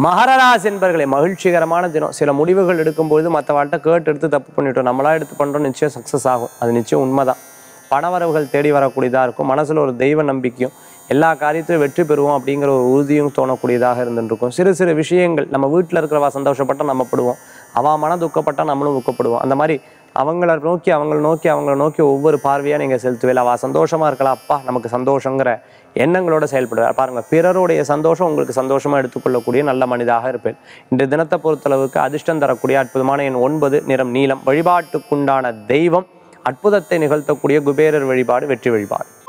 மகர ராசி என்பர்களே மகிழ்ச்சிகரமான தினம் சில முடிவுகள் எடுக்கும்பொழுது மற்றவாழ்கிட்ட கேட்டு எடுத்து தப்பு பண்ணிட்டோம் நம்மளா எடுத்து பண்ணுறோம் நிச்சயம் சக்ஸஸ் ஆகும் அது நிச்சயம் உண்மைதான் பணவரவுகள் தேடி வரக்கூடியதாக இருக்கும் மனசில் ஒரு தெய்வ நம்பிக்கையும் எல்லா காரியத்திலும் வெற்றி பெறுவோம் அப்படிங்கிற ஒரு உறுதியும் தோணக்கூடியதாக இருந்துட்டு இருக்கும் சிறு சிறு விஷயங்கள் நம்ம வீட்டில் இருக்கிறவா சந்தோஷப்பட்டால் நம்ம படுவோம் அவன் மன துக்கப்பட்டால் நம்மளும் துக்கப்படுவோம் அந்த மாதிரி அவங்கள நோக்கி அவங்கள நோக்கி அவங்கள நோக்கி ஒவ்வொரு பார்வையாக நீங்கள் செலுத்துவேல அவள் சந்தோஷமாக இருக்கலாம் அப்பா நமக்கு சந்தோஷங்கிற எண்ணங்களோட செயல்படுவார் பாருங்கள் பிறருடைய சந்தோஷம் உங்களுக்கு சந்தோஷமாக எடுத்துக்கொள்ளக்கூடிய நல்ல மனிதாக இருப்பேன் இன்றைய தினத்தை பொறுத்தளவுக்கு அதிர்ஷ்டம் தரக்கூடிய அற்புதமான எண் ஒன்பது நிறம் நீலம் வழிபாட்டுக்குண்டான தெய்வம் அற்புதத்தை நிகழ்த்தக்கூடிய குபேரர் வழிபாடு வெற்றி வழிபாடு